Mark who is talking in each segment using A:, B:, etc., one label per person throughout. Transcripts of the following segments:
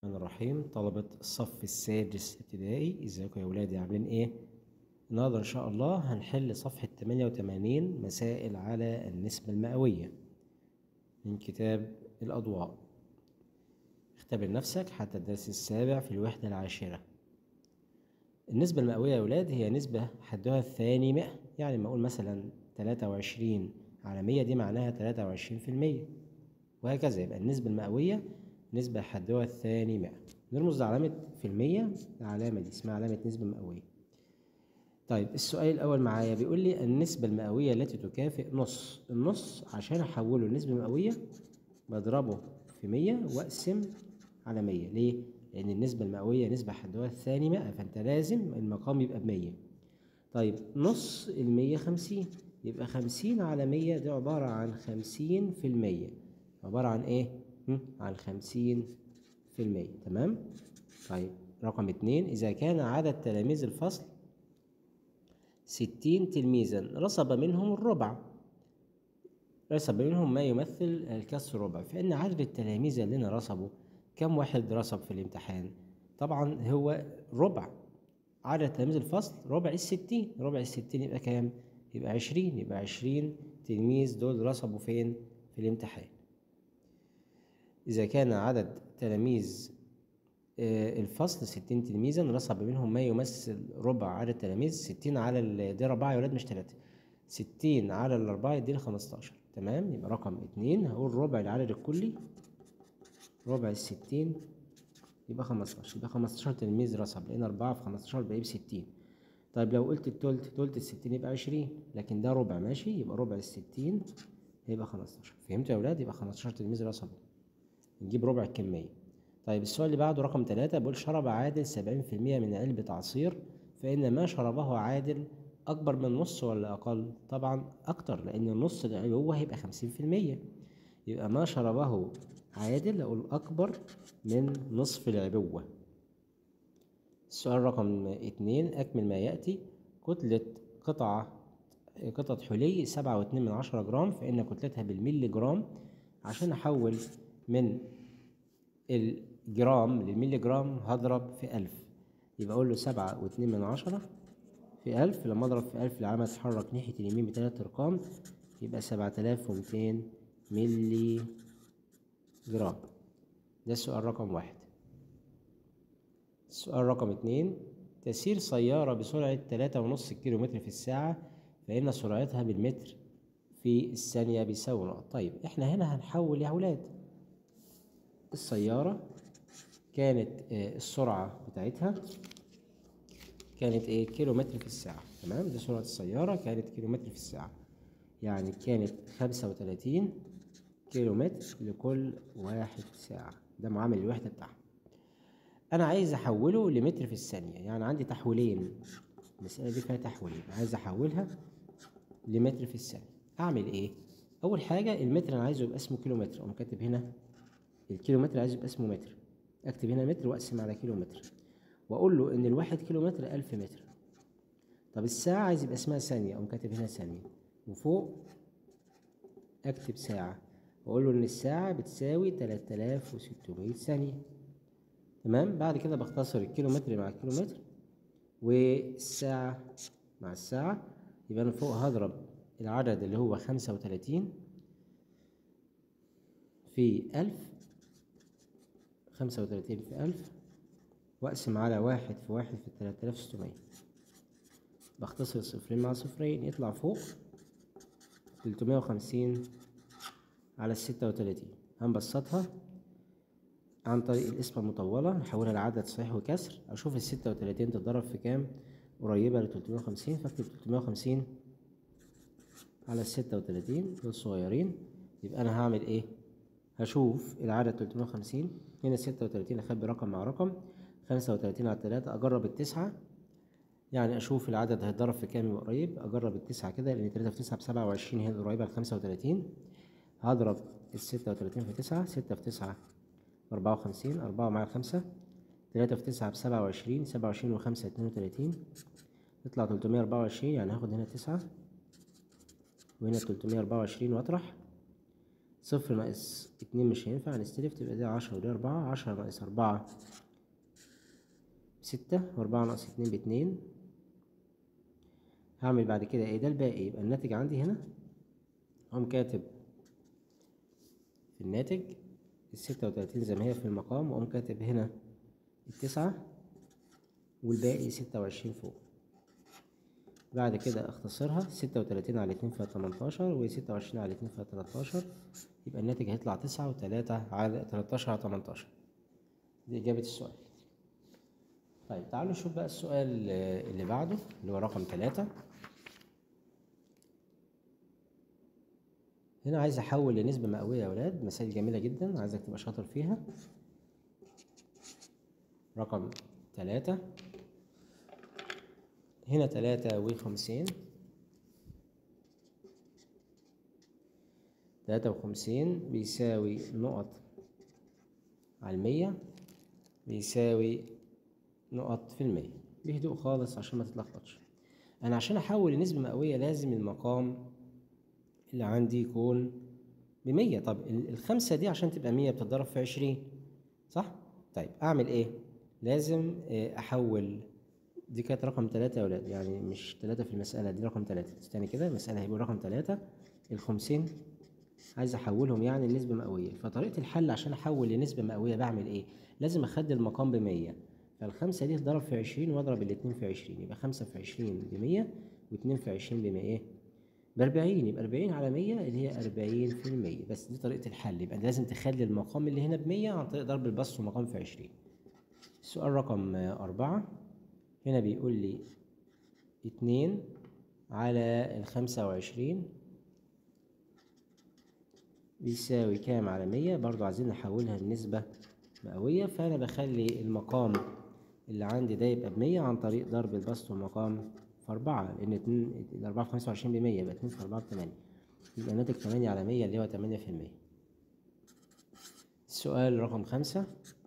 A: الرحمن الرحيم طلبة الصف السادس ابتدائي ازيكم يا ولادي عاملين ايه النهارده ان شاء الله هنحل صفحة 88 مسائل على النسبة المئوية من كتاب الأضواء اختبر نفسك حتى الدرس السابع في الوحدة العاشرة النسبة المئوية يا ولاد هي نسبة حدها الثاني مئة يعني ما أقول مثلا تلاتة وعشرين على مية دي معناها تلاتة وعشرين في المية وهكذا يبقى النسبة المئوية نسبة حدها الثاني مئة نرمز لعلامة في المية العلامة دي اسمها علامة نسبة مئوية طيب السؤال الأول معايا بيقول لي النسبة المئوية التي تكافئ نص النص عشان أحوله لنسبة مئوية بضربه في مية وأقسم على مية ليه؟ لأن النسبة المئوية نسبة حدها الثاني مئة فأنت لازم المقام يبقى بمية طيب نص المية خمسين يبقى خمسين على مية دي عبارة عن خمسين في المية عبارة عن إيه؟ هم؟ عن خمسين في المية تمام؟ طيب رقم اتنين إذا كان عدد تلاميذ الفصل ستين تلميذا رسب منهم الربع رسب منهم ما يمثل الكسر ربع فإن عدد التلاميذ اللي رسبوا كم واحد رسب في الامتحان طبعا هو ربع عدد تلاميذ الفصل ربع الستين ربع الستين يبقى كام يبقى عشرين يبقى عشرين تلميذ دول رسبوا فين في الامتحان إذا كان عدد تلاميذ الفصل ستين تلميذا رسب منهم ما يمثل ربع عدد التلاميذ ستين على ال... دي أربعة يا ولاد مش تلاتة ستين على الأربعة يديني خمستاشر تمام يبقى رقم اتنين هقول ربع العدد الكلي ربع الستين يبقى خمستاشر يبقى خمستاشر تلميذ رسب لأن أربعة في خمستاشر بقى بستين طيب لو قلت التلت تلت الستين يبقى عشرين لكن ده ربع ماشي يبقى ربع الستين هيبقى خمستاشر فهمتوا يا ولاد يبقى خمستاشر تلميذ رسبوا نجيب ربع الكمية طيب السؤال اللي بعده رقم ثلاثة بيقول شرب عادل سبعين في المية من علبة عصير فإن ما شربه عادل أكبر من نص ولا أقل؟ طبعا أكتر لأن النص العلوة هيبقى خمسين في المية يبقى ما شربه عادل أقول أكبر من نصف العبوة السؤال رقم اتنين أكمل ما يأتي كتلة قطعة قطعة حلي سبعة واتنين من عشرة جرام فإن كتلتها بالملي جرام عشان أحول من الجرام للملي جرام هضرب في ألف يبقى أقول له سبعة واتنين من عشرة في ألف لما أضرب في ألف العلامة تتحرك ناحية اليمين بتلات أرقام يبقى سبعة آلاف ومتين ملي جرام ده السؤال رقم واحد السؤال رقم اتنين تسير سيارة بسرعة تلاتة ونص كيلو متر في الساعة فإن سرعتها بالمتر في الثانية بيساوي نقط طيب احنا هنا هنحول يا ولاد السيارة كانت السرعة بتاعتها كانت ايه كيلو متر في الساعة تمام دي سرعة السيارة كانت كيلو متر في الساعة يعني كانت خمسة وتلاتين كيلو متر لكل واحد ساعة ده معامل الوحدة بتاعها أنا عايز أحوله لمتر في الثانية يعني عندي تحويلين المسألة دي فيها تحويلين عايز أحولها لمتر في الثانية أعمل إيه؟ أول حاجة المتر أنا عايزه يبقى اسمه كيلو متر أقوم كاتب هنا الكيلو متر عايز يبقى اسمه متر اكتب هنا متر واقسم على كيلو متر واقول له ان الواحد كيلو متر الف متر طب الساعة عايز يبقى اسمها ثانية اقوم كاتب هنا ثانية وفوق اكتب ساعة واقول له ان الساعة بتساوي تلات الاف وستمية ثانية تمام بعد كده بختصر الكيلو متر مع الكيلو متر والساعة مع الساعة يبقى انا فوق هضرب العدد اللي هو خمسة وتلاتين في ألف خمسة وتلاتين في ألف وأقسم على واحد في واحد في تلاتة آلاف ستمية بختصر صفرين مع صفرين يطلع فوق تلتمية وخمسين على الستة وتلاتين هنبسطها عن طريق القسمة المطولة نحولها لعدد صحيح وكسر أشوف الستة وتلاتين تتضرب في كام قريبة لتلتمية وخمسين فاكتب تلتمية وخمسين على الستة وتلاتين دول صغيرين يبقى أنا هعمل إيه؟ هشوف العدد 350 هنا 36 اخبي رقم مع رقم 35 على 3 اجرب التسعة يعني اشوف العدد هيتضرب في كام يبقى قريب اجرب التسعة كده لان 3 في 9 ب 27 هي القريبة ل 35 هضرب ال 36 في 9 6 في 9 ب 54 4 معايا 5 3 في 9 ب 27 27 و 5 32 يطلع 324 يعني هاخد هنا 9 وهنا 324 واطرح صفر ناقص اتنين مش هينفع نستلف تبقى دي عشرة ودي أربعة عشرة ناقص أربعة ستة وأربعة ناقص اتنين باتنين هعمل بعد كده ايه ده الباقي يبقى الناتج عندي هنا أقوم كاتب في الناتج الستة وتلاتين زي ما هي في المقام وأقوم كاتب هنا التسعة والباقي ستة وعشرين فوق بعد كده اختصرها ستة وتلاتين على اتنين فيها تمنتاشر وستة وعشرين على اتنين فيها تلاتاشر يبقى الناتج هيطلع تسعة وتلاتة على تلاتاشر على تمنتاشر دي إجابة السؤال طيب تعالوا نشوف بقى السؤال آه، اللي بعده اللي هو رقم تلاتة هنا عايز احول لنسبة مئوية يا ولاد مسائل جميلة جدا عايزك تبقى شاطر فيها رقم تلاتة هنا تلاتة وخمسين تلاتة وخمسين بيساوي نقط على المية بيساوي نقط في المية بهدوء خالص عشان ما تتلخبطش أنا عشان أحول لنسبة مئوية لازم المقام اللي عندي يكون بمية طب ال- الخمسة دي عشان تبقى مية بتتضرب في عشرين صح؟ طيب أعمل إيه؟ لازم آه، أحول دي كانت رقم تلاتة يا ولاد يعني مش تلاتة في المسألة دي رقم تلاتة استني كده المسألة هيبقى رقم تلاتة الخمسين عايز أحولهم يعني لنسبة مئوية فطريقة الحل عشان أحول لنسبة مئوية بعمل إيه؟ لازم أخلي المقام بمية فالخمسة دي تضرب في عشرين وأضرب الاتنين في عشرين يبقى خمسة في عشرين بمية واتنين في عشرين بمية إيه؟ بأربعين يبقى أربعين على مية اللي هي أربعين في المية بس دي طريقة الحل يبقى لازم تخلي المقام اللي هنا بمية عن طريق ضرب البسط ومقام في عشرين السؤال رقم آه، أربعة هنا بيقول لي اتنين على الخمسة وعشرين بيساوي كام على مية برضو عايزين نحولها لنسبة مئوية فأنا بخلي المقام اللي عندي ده يبقى بمية عن طريق ضرب البسط والمقام في أربعة لأن اتنين الأربعة في خمسة وعشرين بمية يبقى اتنين في أربعة بتمانية يبقى الناتج تمانية على مية اللي هو تمانية في المية السؤال رقم خمسة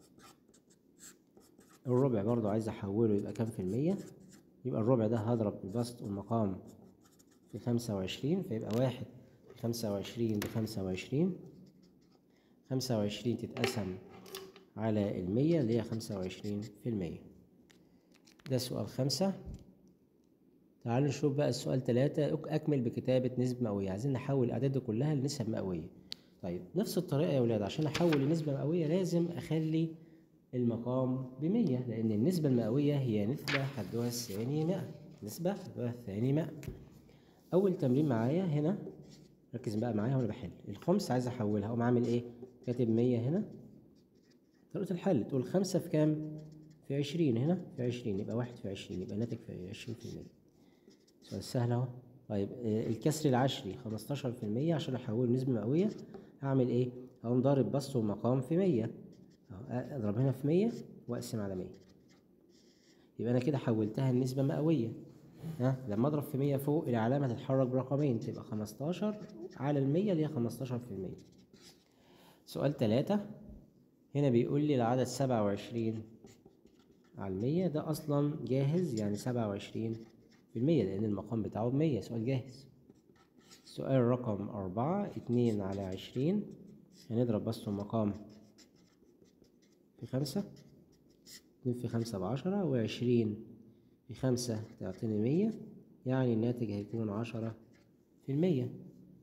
A: الربع برضو عايز أحوله يبقى كام في المية يبقى الربع ده هضرب البسط والمقام في خمسة وعشرين فيبقى واحد في خمسة وعشرين بخمسة وعشرين خمسة وعشرين تتقسم على المية اللي هي خمسة وعشرين في المية ده سؤال خمسة تعالوا نشوف بقى السؤال تلاتة أك- أكمل بكتابة نسبة مئوية عايزين نحول الأعداد دي كلها لنسب مئوية طيب نفس الطريقة يا ولاد عشان أحول لنسبة مئوية لازم أخلي المقام بمية لأن النسبة المئوية هي نسبة حدها الثاني مئة نسبة حدها الثاني مئة أول تمرين معايا هنا ركز بقى معايا وأنا بحل الخمس عايز أحولها أقوم عامل إيه؟ كاتب مية هنا طريقة الحل تقول خمسة في كام؟ في عشرين هنا في عشرين يبقى واحد في عشرين يبقى ناتج في عشرين في المية سؤال سهل اهو طيب آه، الكسر العشري خمستاشر في المية عشان أحوله نسبة مئوية هعمل إيه؟ هقوم ضارب بسط ومقام في مية أهو آه، أضرب هنا في مية وأقسم على مية يبقى أنا كده حولتها لنسبة مئوية ها لما أضرب في مية فوق العلامة تتحرك برقمين تبقى خمستاشر على المية اللي هي خمستاشر في المية سؤال تلاتة هنا بيقول لي العدد سبعة وعشرين على المية ده أصلا جاهز يعني سبعة وعشرين في المية لأن المقام بتاعه بمية سؤال جاهز سؤال رقم أربعة اتنين على عشرين هنضرب بس المقام في خمسة اتنين في خمسة بعشرة وعشرين في خمسة تعطيني مية يعني الناتج هيكون عشرة في المية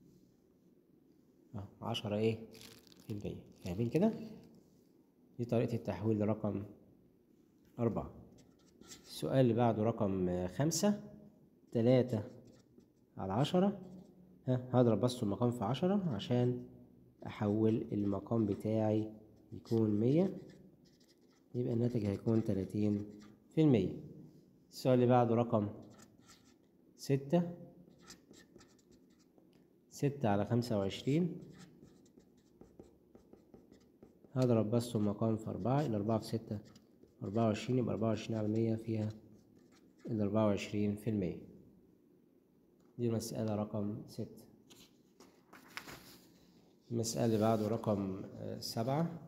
A: اه عشرة ايه في المية فاهمين كده دي طريقة التحويل لرقم أربعة السؤال اللي بعده رقم آه، خمسة تلاتة على عشرة ها هضرب بس المقام في عشرة عشان أحول المقام بتاعي يكون مية يبقى الناتج هيكون تلاتين في المية السؤال اللي بعده رقم ستة ستة على خمسة وعشرين هضرب بس المقام في أربعة الأربعة في ستة أربعة وعشرين يبقى أربعة وعشرين على مية فيها الأربعة وعشرين في المية دي المسألة رقم ستة المسألة اللي بعده رقم آه، سبعة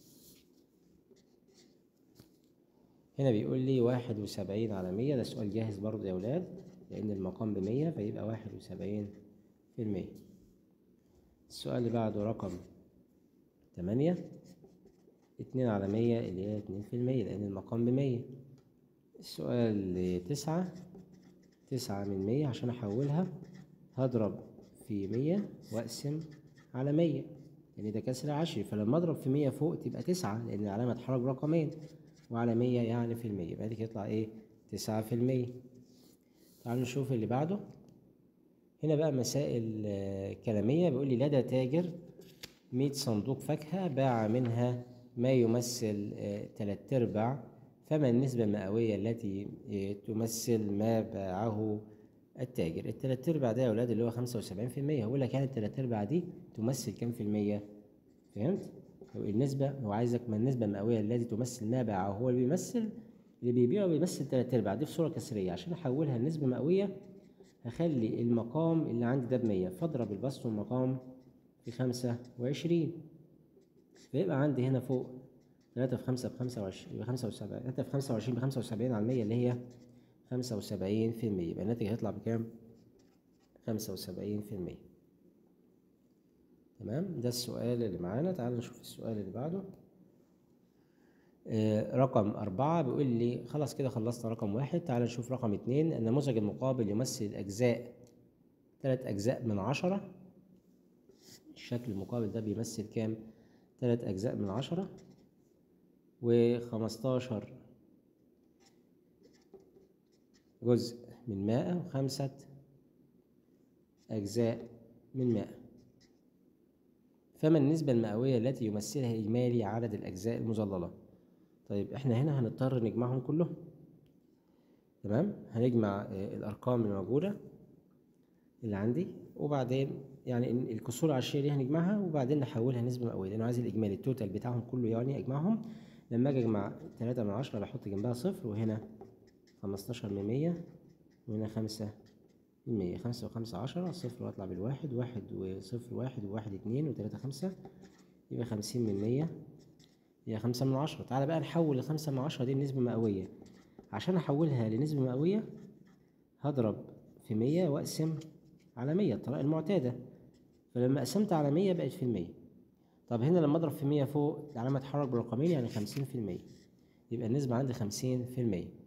A: هنا بيقول لي واحد وسبعين على مية ده سؤال جاهز برضه يا ولاد لأن المقام بمية فيبقى واحد وسبعين في المية السؤال اللي بعده رقم تمانية اتنين على مية اللي هي اتنين في المية لأن المقام بمية السؤال تسعة تسعة من مية عشان أحولها هضرب في مية وأقسم على مية يعني ده كسر عشري فلما أضرب في مية فوق تبقى تسعة لأن العلامة اتحرك برقمين وعلى مية يعني في المية يبقى دي يطلع إيه تسعة في المية تعالوا نشوف اللي بعده هنا بقى مسائل آه، كلامية بيقول لي لدى تاجر مية صندوق فاكهة باع منها ما يمثل آه، تلات أرباع فما النسبة المئوية التي آه، تمثل ما باعه التاجر التلات أرباع ده يا ولاد اللي هو خمسة وسبعين في المية هقول لك يعني التلات أرباع دي تمثل كام في المية فهمت؟ هو النسبة هو عايزك ما النسبة المئوية التي تمثل ما باعه هو اللي بيمثل اللي بيبيعه بيمثل تلات أرباع دي في صورة كسرية عشان أحولها لنسبة مئوية هخلي المقام اللي عندي ده بمية فاضرب البسط والمقام في خمسة وعشرين فيبقى عندي هنا فوق تلاتة في خمسة بخمسة وعشرين يبقى خمسة وسبعين تلاتة في خمسة وعشرين بخمسة وسبعين على المية اللي هي خمسة وسبعين في المية يبقى الناتج هيطلع بكام؟ خمسة وسبعين في المية تمام ده السؤال اللي معانا تعال نشوف السؤال اللي بعده آه، رقم أربعة بيقول لي خلاص كده خلصنا رقم واحد تعال نشوف رقم اتنين النموذج المقابل يمثل أجزاء تلات أجزاء من عشرة الشكل المقابل ده بيمثل كام؟ تلات أجزاء من عشرة وخمستاشر جزء من مائة وخمسة أجزاء من مائة فما النسبة المئوية التي يمثلها إجمالي عدد الأجزاء المظللة طيب إحنا هنا هنضطر نجمعهم كلهم تمام هنجمع آه، الأرقام الموجودة اللي عندي وبعدين يعني ال- الكسور العشرية دي هنجمعها وبعدين نحولها نسبة مئوية لأنه عايز الإجمالي التوتال بتاعهم كله يعني أجمعهم لما أجي أجمع تلاتة من عشرة بحط جنبها صفر وهنا خمستاشر من مية وهنا خمسة من مية خمسة وخمسة عشرة صفر وأطلع بالواحد واحد وصفر واحد وواحد اتنين وتلاتة خمسة يبقى خمسين من مية هي خمسة من عشرة تعالى بقى نحول الخمسة من عشرة دي لنسبة مئوية عشان أحولها لنسبة مئوية هضرب في مية وأقسم على مية الطريقة المعتادة فلما قسمت على مية بقت في المية طب هنا لما أضرب في مية فوق العلامة تتحرك برقمين يعني خمسين في المية يبقى النسبة عندي خمسين في المية